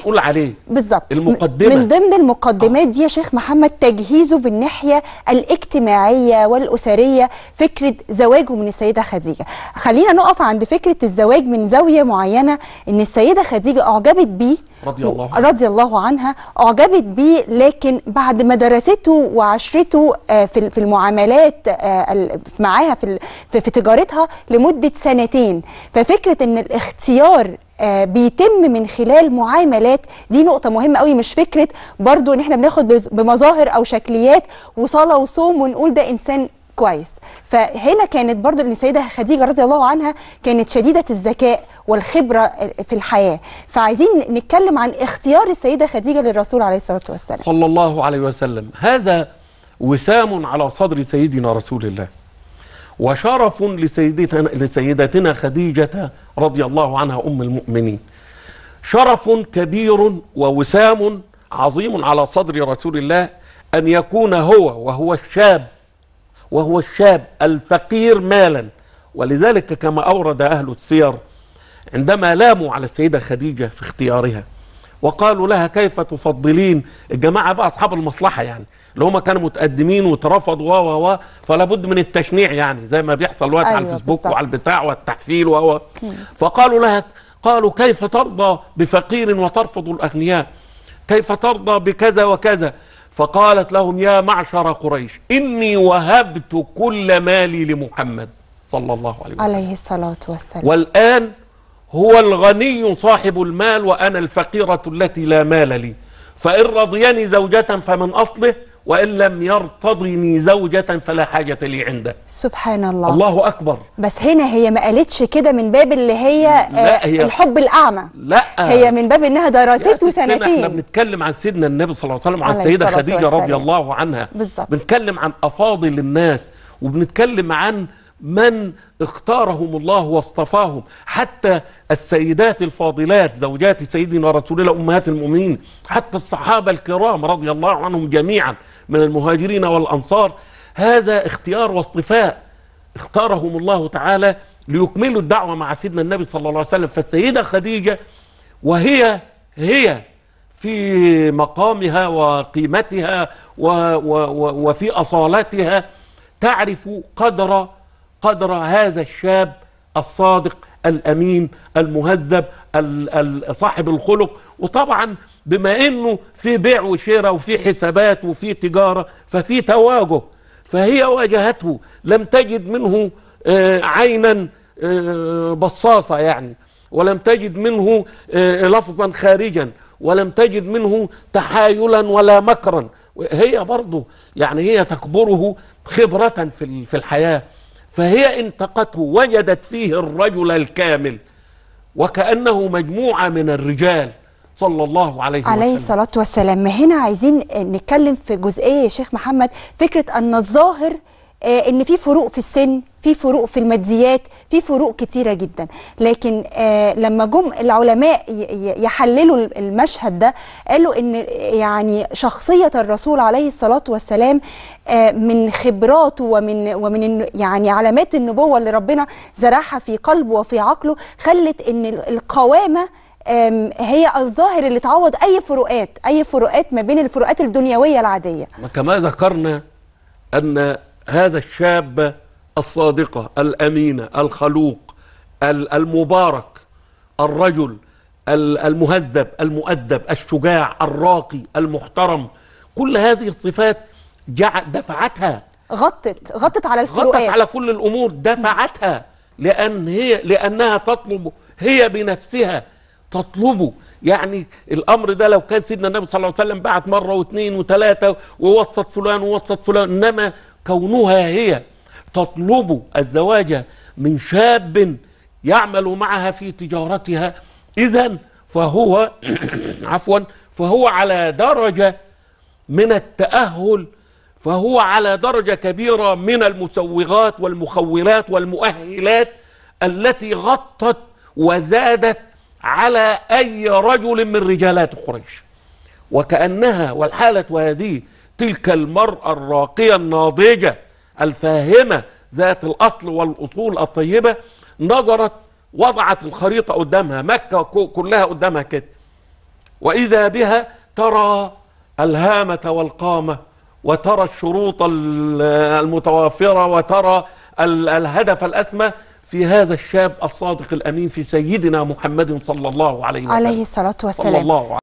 بتقول عليه بالظبط المقدمة. من ضمن المقدمات دي يا شيخ محمد تجهيزه بالناحيه الاجتماعيه والاسريه فكره زواجه من السيده خديجه خلينا نقف عند فكره الزواج من زاويه معينه ان السيده خديجه اعجبت بيه رضي الله عنها. رضي الله عنها اعجبت بيه لكن بعد ما درسته وعشرته آه، في في المعاملات آه، ال- معاها في ال- في في تجارتها لمده سنتين ففكره ان الاختيار آه، بيتم من خلال معاملات دي نقطة مهمة قوي مش فكرة برضو ان احنا بناخد بز- بمظاهر او شكليات وصلاة وصوم ونقول ده انسان كويس فهنا كانت برضو ان السيدة خديجة رضي الله عنها كانت شديدة الذكاء والخبرة في الحياة فعايزين نتكلم عن اختيار السيدة خديجة للرسول عليه الصلاة والسلام صلى الله عليه وسلم هذا وسام على صدر سيدنا رسول الله وشرف لسيدتنا, لسيدتنا خديجة رضي الله عنها أم المؤمنين شرف كبير ووسام عظيم على صدر رسول الله أن يكون هو وهو الشاب وهو الشاب الفقير مالا ولذلك كما أورد أهل السير عندما لاموا على السيدة خديجة في اختيارها وقالوا لها كيف تفضلين الجماعة بقى أصحاب المصلحة يعني اللي هم كانوا متقدمين وترفضوا و و و فلا بد من التشنيع يعني زي ما بيحصل دلوقتي على أيوة الفيسبوك بالظبط. وعلى البتاع والتحفيل و و فقالوا لها قالوا كيف ترضى بفقير وترفض الأغنياء كيف ترضى بكذا وكذا فقالت لهم يا معشر قريش إني وهبت كل مالي لمحمد صلى الله عليه وسلم عليه الصلاة والسلام والآن هو الغني صاحب المال وأنا الفقيرة التي لا مال لي فإن رضيني زوجة فمن أصله وإن لم يرتضني زوجة فلا حاجة لي عنده سبحان الله, الله أكبر بس هنا هي ما قالتش كده من باب اللي هي, لا، آه، هي- الحب الأعمى لا هي من باب انها يا درسته ستنا احنا سنتين بنتكلم عن سيدنا النبي صلى الله عليه وسلم عن عليه السيدة الصلاة خديجة رضي والسلام. الله عنها بالظبط. بنتكلم عن أفاضل الناس وبنتكلم عن من اختارهم الله واصطفاهم حتى السيدات الفاضلات زوجات سيدنا رسول الله أمهات المؤمنين حتى الصحابة الكرام رضي الله عنهم جميعا من المهاجرين والأنصار هذا اختيار واصطفاء اختارهم الله تعالى ليكملوا الدعوة مع سيدنا النبي صلى الله عليه وسلم فالسيدة خديجة وهي هي في مقامها وقيمتها و و و وفي أصالتها تعرف قدر قدر هذا الشاب الصادق الأمين المهذب ال- ال- صاحب الخلق وطبعا بما انه في بيع وشراء وفي حسابات وفي تجارة ففي تواجه فهي واجهته لم تجد منه آه، عينا آه، بصاصة يعني ولم تجد منه آه، لفظا خارجا ولم تجد منه تحايلا ولا مكرا هي برضه يعني هي تكبره خبرة في ال- في الحياة فهي انتقته وجدت فيه الرجل الكامل وكأنه مجموعة من الرجال صلى الله عليه, عليه وسلم الصلاة والسلام ما هنا عايزين نتكلم في جزئية يا شيخ محمد فكرة أن الظاهر آه، ان في فروق في السن في فروق في الماديات في فروق كتيرة جدا لكن آه لما جم العلماء ي- ي- يحللوا المشهد ده قالوا ان يعني شخصية الرسول عليه الصلاة والسلام آه من خبراته ومن ومن الن- يعني علامات النبوة اللي ربنا زرعها في قلبه وفي عقله خلت ان ال- القوامة آم، هي الظاهر اللي تعوض اي فروقات اي فروقات ما بين الفروقات الدنيويه العاديه كما ذكرنا أن هذا الشاب الصادقة الأمينة الخلوق ال- المبارك الرجل ال- المهذب المؤدب الشجاع الراقي المحترم كل هذه الصفات جع- دفعتها غطت غطت على غطت الفروقات على كل الامور دفعتها لان هي لانها تطلب هي بنفسها تطلبه يعني الامر ده لو كان سيدنا النبي صلى الله عليه وسلم بعت مره واثنين وثلاثه ووسط فلان ووسط فلان انما كونها هي تطلب الزواج من شاب يعمل معها في تجارتها اذا فهو عفوا فهو على درجه من التأهل فهو على درجة كبيرة من المسوغات والمخولات والمؤهلات التي غطت وزادت على أي رجل من رجالات قريش وكأنها والحالة هذه تلك المرأة الراقية الناضجة الفاهمة ذات الأصل والأصول الطيبة نظرت وضعت الخريطة قدامها مكة كو- كلها قدامها كده وإذا بها ترى الهامة والقامة وترى الشروط ال- المتوافرة وترى ال- الهدف الأسمى في هذا الشاب الصادق الأمين في سيدنا محمد صلى الله عليه وسلم عليه الصلاة صلى والسلام الله عليه